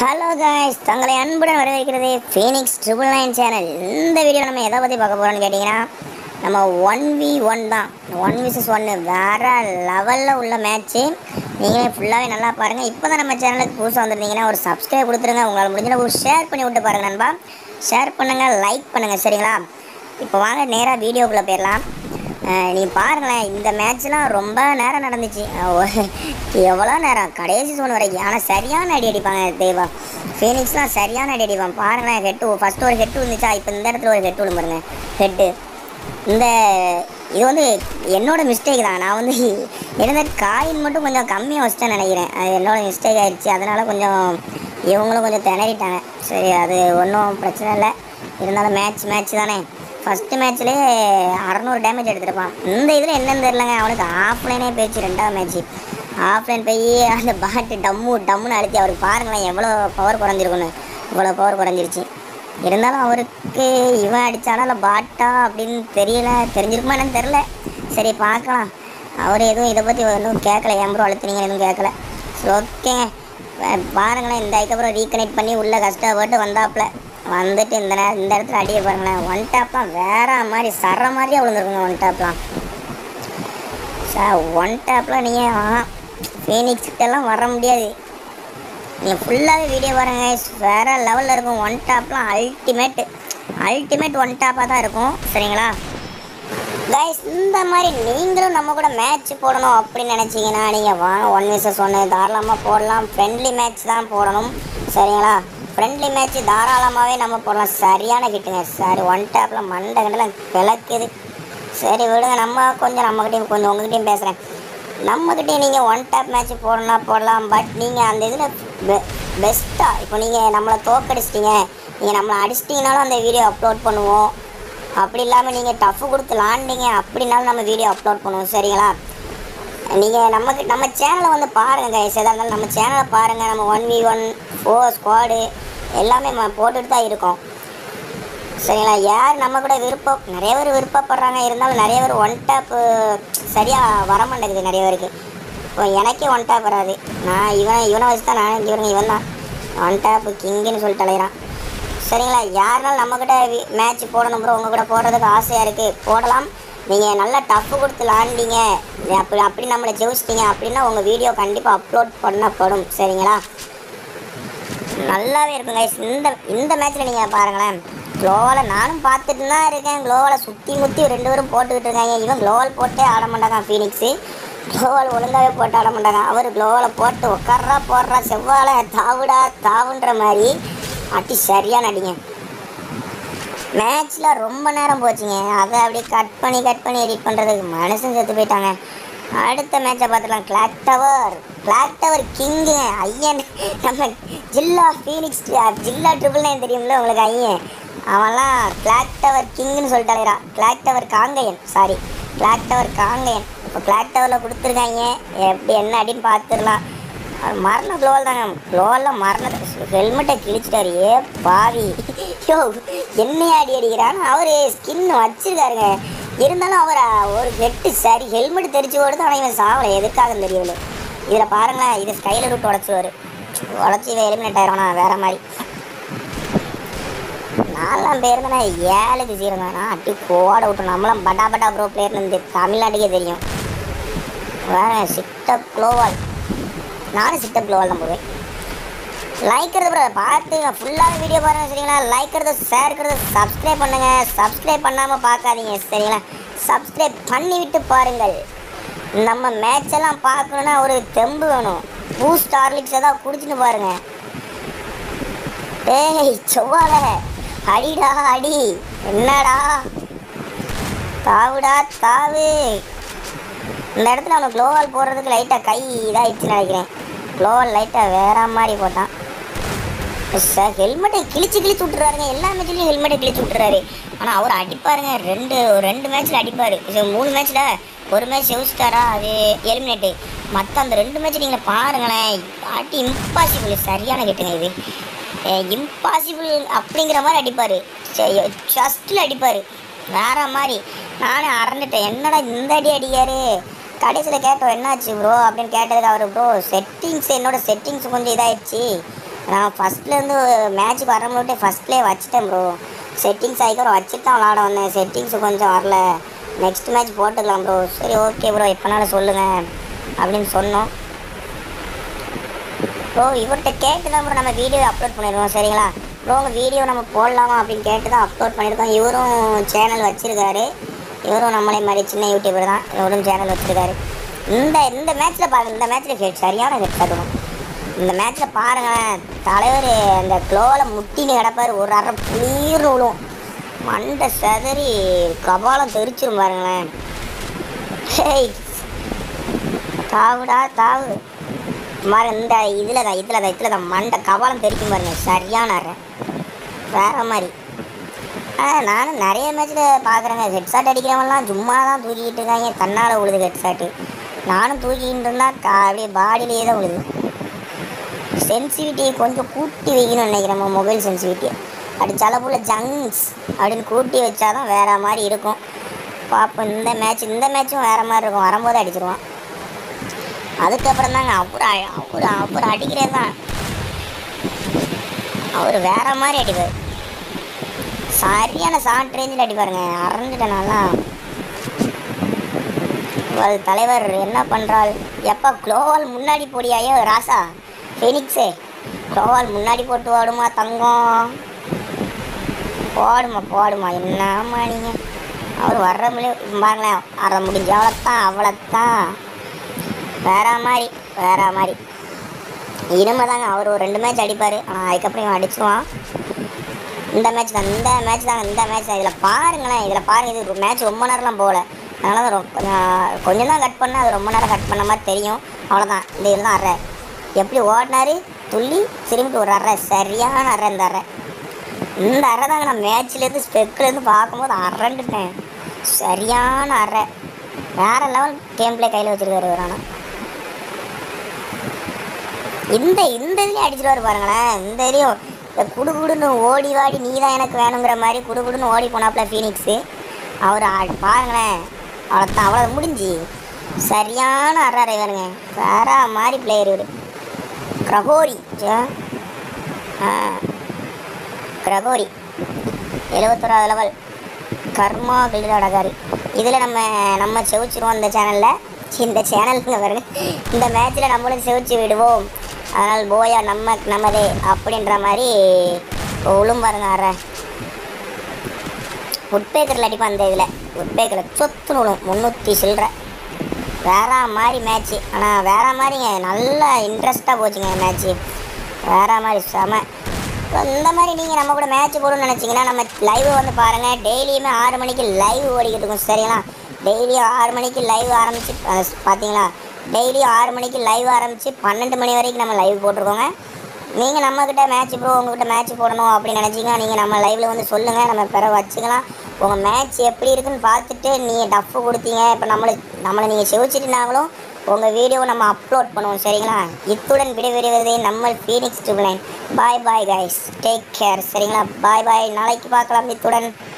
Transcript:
Hello guys தங்களை அன்புடன் வரவேற்கிறது ஃபீனிக்ஸ் ட்ரிபிள் நைன் சேனல் இந்த வீடியோ நம்ம எதை பற்றி பார்க்க போகிறோம்னு கேட்டிங்கன்னா நம்ம ஒன் வி ஒன் தான் ஒன் விசஸ் ஒன்று வேறு லெவலில் உள்ள மேட்ச்சு நீங்களே ஃபுல்லாகவே நல்லா பாருங்கள் இப்போ தான் நம்ம சேனலுக்கு புதுசாக வந்திருந்தீங்கன்னா ஒரு சப்ஸ்கிரைப் கொடுத்துருங்க உங்களால் முடிஞ்ச ஒரு ஷேர் பண்ணி விட்டு பாருங்கள் நண்பா ஷேர் பண்ணுங்கள் லைக் பண்ணுங்கள் சரிங்களா இப்போ வாங்க நேராக வீடியோக்குள்ளே போயிடலாம் நீங்கள் பாருங்களேன் இந்த மேட்ச்லாம் ரொம்ப நேரம் நடந்துச்சு அஹ் ஒரு- எவ்வளோ நேரம் கடைசி சோன் வரைக்கும் ஆனால் சரியான அடி அடிப்பாங்க தேவா ஃபீனிக்ஸ்லாம் சரியான அடி அடிப்பான் பாருங்களேன் ஹெட்டு ஃபஸ்ட்டு ஒரு ஹெட்டு வந்துச்சா இப்போ இந்த இடத்துல ஒரு ஹெட்டு விழும் பாருங்க ஹெட்டு இந்த இது வந்து என்னோட மிஸ்டேக் தான் நான் வந்து இருந்த காயின் மட்டும் கொஞ்சம் கம்மியாக வச்சுட்டேன்னு நினைக்கிறேன் அது என்னோட மிஸ்டேக் ஆயிடுச்சு அதனால கொஞ்சம் இவங்களும் கொஞ்சம் திணறிட்டாங்க சரி அது ஒன்றும் பிரச்சனை இல்லை இருந்தாலும் மேட்ச் மேட்ச் தானே ஃபஸ்ட்டு மேட்ச்லேயே அறநூறு டேமேஜ் எடுத்திருப்பான் இந்த இதில் என்னன்னு தெரிலங்க அவனுக்கு ஆஃப்லைனே போயிடுச்சு ரெண்டாவது மேட்ச்சு ஆஃப்லைன் போய் அந்த பாட்டு டம்மு டம்முன்னு அழுத்தி அவருக்கு பாருங்களேன் எவ்வளோ பவர் குறைஞ்சிருக்குன்னு இவ்வளோ பவர் குறைஞ்சிருச்சு இருந்தாலும் அவருக்கு இவன் அடித்தானா இல்லை பாட்டா அப்படின்னு தெரியல தெரிஞ்சிருக்குமா என்னன்னு தெரில சரி பார்க்கலாம் அவர் எதுவும் இதை பற்றி ஒன்றும் கேட்கல ஏன் ப்ரோ அழுத்துனீங்க எதுவும் கேட்கல சரி ஓகேங்க பா- பாருங்களேன் இந்த அதுக்கப்புறம் ரீகனெக்ட் பண்ணி உள்ளே கஷ்டப்பட்டு வந்தாப்புல வந்துட்டு இந்த நேரம் இந்த இடத்துல அடிய பாருங்களேன் ஒன் டாப்லாம் வேற மாதிரி சர மாதிரியே விழுந்துருக்குங்க ஒன் டாப்லாம் சார் ஒன் டேப்பில் நீங்கள் ஃபீனிக்ஸ் கிட்டலாம் வர முடியாது நீங்கள் ஃபுல்லாகவே வீடியோ பாருங்க guys. வேற லெவலில் இருக்கும் ஒன் டாப்லாம் அல்டிமேட் அல்டிமேட் ஒன் டாப்பாக தான் இருக்கும் சரிங்களா கைஸ் இந்த மாதிரி நீங்களும் நம்ம கூட மேட்ச் போடணும் அப்படின்னு நினச்சிங்கன்னா நீங்கள் வாங்க ஒன் விசஸ் ஒன்று தாராளமாக போடலாம் ஃப்ரெண்ட்லி மேட்ச் தான் போடணும் சரிங்களா ஃப்ரெண்ட்லி மேட்ச் தாராளமாகவே நம்ம போடலாம் சரியான கிட்டுங்க சரி ஒன் டேப்பில் மண்டை கண்டெல்லாம் பிளக்குது சரி விடுங்க நம்ம கொஞ்சம் நம்மக்கிட்டையும் கொஞ்சம் உங்ககிட்டயும் பேசுகிறேன் நம்மக்கிட்டே நீங்கள் ஒன் டேப் மேட்ச் போடலாம் போடலாம் பட் நீங்கள் அந்த இதில் பெ பெஸ்ட்டாக இப்போ நீங்கள் நம்மளை தோக்கடிச்சிட்டீங்க நீங்கள் நம்மளை அடிச்சிட்டிங்கனாலும் அந்த வீடியோ அப்லோட் பண்ணுவோம் அப்படி இல்லாமல் நீங்கள் டஃப் கொடுத்து விளாண்டிங்க அப்படின்னாலும் நம்ம வீடியோ அப்லோட் பண்ணுவோம் சரிங்களா நீங்கள் நமக்கு நம்ம சேனலை வந்து பாருங்கள் கைஸ் எதாக இருந்தாலும் நம்ம சேனலை பாருங்கள் நம்ம one v one four squad எல்லாமே ம- போட்டுட்டு தான் இருக்கோம் சரிங்களா யார் நம்ம கூட விருப்பம் நிறைய பேர் விருப்பப்படுறாங்க இருந்தாலும் நிறைய பேர் ஒன் டேப்பு சரியாக வர மாட்டேங்குது நிறைய பேருக்கு இப்போ எனக்கே ஒன் டேப் வராது நான் இவனை இவனை வச்சு தான் நான் இவனுங்க இவன் தான் ஒன் டேப்பு கிங்குன்னு சொல்லிட்டு அலையிறான் சரிங்களா யாருனாலும் நம்மக்கிட்ட மேட்ச் போடணும் ப்ரோ உங்கள் கூட போடுறதுக்கு ஆசையாக இருக்குது போடலாம் நீங்கள் நல்லா டஃப் கொடுத்து விளாண்டிங்க அப்படி அப்படி நம்மளை ஜெயிச்சிட்டிங்க அப்படின்னா உங்கள் வீடியோ கண்டிப்பாக அப்லோட் பண்ணப்படும் சரிங்களா நல்லாவே இருக்கும் கைஸ் இந்த இந்த மேட்ச்சில் நீங்கள் பாருங்களேன் க்ளோவில் நானும் பார்த்துட்டு தான் இருக்கேன் க்ளோவில் சுற்றி முற்றி ரெண்டு பேரும் போட்டுக்கிட்டு இருக்காங்க இவன் க்ளோவல் போட்டே ஆட மாட்டாங்க ஃபீனிக்ஸு க்ளோவல் ஒழுங்காகவே போட்டு ஆட மாட்டாங்க அவர் க்ளோவில் போட்டு உட்கார்றா போடுறா செவ்வாழை தாவுடா தாவுன்ற மாதிரி அட்டி சரியான அடிங்க மேட்ச்சில் ரொம்ப நேரம் போச்சுங்க அதை அப்படியே கட் பண்ணி கட் பண்ணி எடிட் பண்ணுறதுக்கு மனுஷன் செத்து போயிட்டாங்க அடுத்த மேட்சை பார்த்துக்கலாம் clock tower clock tower king Aiyan நம்ம ஜில்லா ஃபீனிக்ஸ் ஜில்லா ட்ரிபிள் நைன் தெரியும்ல உங்களுக்கு ஐயன் அவன்லாம் கிளாக் டவர் கிங்குன்னு சொல்லிட்டு அலையிறான் clock tower Kangaiyan sorry clock tower Kangaiyan இப்போ கிளாக் டவரில் கொடுத்துருக்காங்க எப்படி என்ன அடின்னு பார்த்துடலாம் அவர் மரண க்ளோவல் தாங்க க்ளோவலில் மரண ஹெல்மெட்டை கிழிச்சிட்டாரு ஏ பாவி யோ என்னைய அடி அடிக்கிறான்னு அவர் ஸ்கின் வச்சிருக்காருங்க இருந்தாலும் அவர் ஒரு கெட்டு சரி ஹெல்மெட் தெரிச்சு ஓடுது ஆனால் இவன் சாவலை எதுக்காக தெரியல இதில் பாருங்களேன் இதை ஸ்கைல ரூட் உடச்சிடுவார் உடச்சி இவன் எலிமினேட் ஆயிடுவானா வேற மாதிரி நாலாம் பேர் தானே ஏழுக்கு சீரங்க நான் அட்டி கோட விட்டு நம்மளாம் பட்டா பட்டா ப்ரோ பிளேயர்னு இருந்து தமிழ்நாட்டுக்கே தெரியும் வேற சிட்டப் க்ளோவால் நானும் சிட்டப் க்ளோவால் தான் போவேன் லைக்கிறது ப்ரோ பார்த்து ஃபுல்லாக வீடியோ பாருங்க சரிங்களா லைக்கிறது ஷேர்க்கிறது சப்ஸ்கிரைப் பண்ணுங்க சப்ஸ்கிரைப் பண்ணாமல் பார்க்காதீங்க சரிங்களா சப்ஸ்கிரைப் பண்ணி விட்டு பாருங்கள் நம்ம மேட்ச் எல்லாம் பார்க்கணுன்னா ஒரு தெம்பு வேணும் பூஸ்ட் ஹார்லிக்ஸ் ஏதாவது குடிச்சிட்டு பாருங்க டேய் செவ்வாழ அடிடா அடி என்னடா தாவுடா தாவு இந்த இடத்துல அவனுக்கு க்ளோவால் போடுறதுக்கு லைட்டாக கை இதாகிடுச்சுன்னு நினைக்கிறேன் க்ளோவால் லைட்டாக வேற மாதிரி போட்டான் சார் ஹெல்மெட்டை கிழிச்சு கிழிச்சு விட்டுறாருங்க எல்லா மேட்ச்லையும் ஹெல்மெட்டை கிழிச்சு விட்டுறாரு ஆனால் அவர் அடிப்பாருங்க ரெண்டு ரெண்டு மேட்ச்சில் அடிப்பார் மூணு மேட்ச்சில் ஒரு மேட்ச் செவிச்சிட்டாரா அது எலிமினேட்டு மற்ற அந்த ரெண்டு மேட்ச் நீங்கள் பாருங்களேன் அடி இம்பாசிபிள் சரியான கேட்டுங்க இது இம்பாசிபிள் அப்படிங்கிற மாதிரி அடிப்பார் ஜஸ்ட்டில் அடிப்பார் வேற மாதிரி நானே அரண்டுட்டேன் என்னடா இந்த அடி அடிக்காரு கடைசியில் கேட்டோம் என்னாச்சு ப்ரோ அப்படின்னு கேட்டதுக்கு அவர் ப்ரோ செட்டிங்ஸ் என்னோட செட்டிங்ஸ் கொஞ்சம் இதாயிடுச்சு நான் ஃபஸ்ட்லேருந்து மேட்ச்சுக்கு வரமுடிட்டு ஃபஸ்ட்லேயே வச்சுட்டேன் ப்ரோ செட்டிங்ஸ் ஆகிக்கிறோம் வச்சுட்டு தான் விளாட வந்தேன் செட்டிங்ஸ் கொஞ்சம் வரல நெக்ஸ்ட் மேட்ச் போட்டுக்கலாம் ப்ரோ சரி ஓகே ப்ரோ எப்போனாலும் சொல்லுங்கள் அப்படின்னு சொன்னோம் ப்ரோ இவர்கிட்ட கேட்டு தான் ப்ரோ நம்ம வீடியோ அப்லோட் பண்ணிடுவோம் சரிங்களா ப்ரோ உங்கள் வீடியோ நம்ம போடலாமா அப்படின்னு கேட்டு தான் அப்லோட் பண்ணியிருக்கோம் இவரும் சேனல் வச்சுருக்காரு இவரும் நம்மளே மாதிரி சின்ன யூடியூபர் தான் இவரும் சேனல் வச்சுருக்காரு இந்த இந்த மேட்ச்சில் பாருங்க இந்த மேட்ச்சில் சரியான ஹெட் தட்டணும் இந்த மேட்ச்சில் பாருங்களேன் தலைவர் அந்த க்ளோவில் முட்டின்னு கிடப்பார் ஒரு அரை புளீர்னு விழும் மண்டை செதறி கபாலம் தெரிச்சிரும் பாருங்களேன் ஹேய் தாவுடா தாவு மாதிரி இந்த இதில் தான் இதில் தான் இதில் தான் மண்டை கபாலம் தெரிக்கும் பாருங்க சரியான அறை வேற மாதிரி ஆ நானும் நிறைய மேட்ச்சில் பார்க்குறேங்க ஹெட்ஷாட் அடிக்கிறவங்கலாம் சும்மா தான் தூக்கிட்டு இருக்காங்க தன்னால் உழுது ஹெட்ஷாட்டு நானும் தூக்கிட்டு இருந்தால் கா அப்படியே பாடியிலேயே தான் உழுது சென்சிவிட்டியை கொஞ்சம் கூட்டி வைக்கணும்னு நினைக்கிறேன் நம்ம மொபைல் சென்சிவிட்டியை அடிச்சால போல ஜங்ஸ் அப்படின்னு கூட்டி வச்சாதான் வேற மாதிரி இருக்கும் பார்ப்போம் இந்த மேட்ச் இந்த மேட்ச்சும் வேற மாதிரி இருக்கும் வரும்போது அடிச்சிருவான் அதுக்கப்புறம் தாங்க அவர் அவர் அவர் அடிக்கிறது தான் அவர் வேற மாதிரி அடிப்பார் சரியான ஷார்ட் ரேஞ்சில் அடிப்பாருங்க அரைஞ்சிட்டேன் நல்லா உங்கள் தலைவர் என்ன பண்ணுறாள் எப்போ க்ளோவால் முன்னாடி போடியாயோ ராசா ஃபெனிக்ஸே க்ளோவால் முன்னாடி போட்டு ஓடுமா தங்கம் போடுமா போடுமா என்னம்மா நீங்கள் அவர் வர்ற முடியும் பாருங்களேன் அரை முடிஞ்ச அவ்வளோத்தான் அவ்வளோத்தான் வேற மாதிரி வேற மாதிரி இனிமே தாங்க அவர் ஒரு ரெண்டு மேட்ச் அடிப்பார் ஆனால் அதுக்கப்புறம் இவன் அடிச்சிருவான் இந்த மேட்ச் தான் இந்த மேட்ச் தாங்க இந்த மேட்ச் தான் இதில் பாருங்களேன் இதில் பாருங்க இது மேட்ச் ரொம்ப நேரம்லாம் போகல அதனால தான் ரொம்ப கொஞ்சம் கொஞ்சம் தான் கட் பண்ணால் அது ரொம்ப நேரம் கட் பண்ண மாதிரி தெரியும் அவ்வளோதான் இந்த இதில் தான் அரை எப்படி ஓடினாரு துள்ளி திரும்பி ஒரு அரை சரியான அரை இந்த அரை இந்த அரை தாங்க நான் மேட்ச்லேருந்து ஸ்பெக்லேருந்து பார்க்கும்போது அரண்டுட்டேன் சரியான அரை வேற லெவல் கேம் பிளே கையில் வச்சிருக்காரு இவர் ஆனால் இந்த இந்த இதுலேயும் அடிச்சிருவாரு பாருங்களேன் இந்த இதுலேயும் இந்த குடு குடுன்னு ஓடி வாடி நீ தான் எனக்கு வேணுங்கிற மாதிரி குடு குடுன்னு ஓடி போனாப்புல ஃபீனிக்ஸு அவர் ஆ- பாருங்களேன் அவ்வளோதான் அவ்வளோ முடிஞ்சு சரியான அறாரை வேணுங்க வேற மாதிரி பிளேயர் இவர் கிரகோரி ச்சே. ஆ கிரகோரி எழுபத்தோராவது லெவல் கர்மா கிளிராடகாரி இதில் நம்ம நம்ம செவிச்சிருவோம் இந்த சேனலில் இந்த சேனலுங்க பாருங்க இந்த மேட்ச்சில் நம்மளும் செவிச்சு விடுவோம் அதனால் போயா நம்ம நமதே அப்படின்ற மாதிரி உளும் பாருங்க அற உட்பேக்கரில் அடிப்பான் அந்த இதில் உட்பேக்கரில் சொத்து நூலும் முந்நூற்றி சில்லற வேற மாதிரி மேட்ச்சு ஆனால் வேற மாதிரிங்க நல்லா இன்ட்ரெஸ்ட்டாக போச்சுங்க மேட்ச்சு வேற மாதிரி செம இப்போ இந்த மாதிரி நீங்கள் நம்ம கூட மேட்ச் போடணும்னு நினச்சிங்கன்னா நம்ம லைவ் வந்து பாருங்கள் டெய்லியுமே ஆறு மணிக்கு லைவ் ஓடிக்கிட்டு இருக்கும் சரிங்களா டெய்லியும் ஆறு மணிக்கு லைவ் ஆரம்பித்து பார்த்தீங்களா டெய்லியும் ஆறு மணிக்கு லைவ் ஆரம்பித்து பன்னெண்டு மணி வரைக்கும் நம்ம லைவ் போட்டிருக்கோங்க நீங்கள் நம்மக்கிட்ட மேட்ச் ப்ரோ உங்ககிட்ட மேட்ச் போடணும் அப்படின்னு நினச்சிங்கன்னா நீங்கள் நம்ம லைவில் வந்து சொல்லுங்கள் நம்ம பிற வச்சுக்கலாம் உங்கள் மேட்ச் எப்படி இருக்குன்னு பார்த்துட்டு நீங்கள் டஃப்பு கொடுத்தீங்க இப்போ நம்மளை நம்மளை நீங்கள் செவிச்சிட்டுனாங்களும் உங்கள் வீடியோவை நம்ம அப்லோட் பண்ணுவோம் சரிங்களா இத்துடன் விடைபெறுவதே நம்ம Phoenix triple nine bye bye guys take care சரிங்களா பாய் பாய் நாளைக்கு பார்க்கலாம் இத்துடன்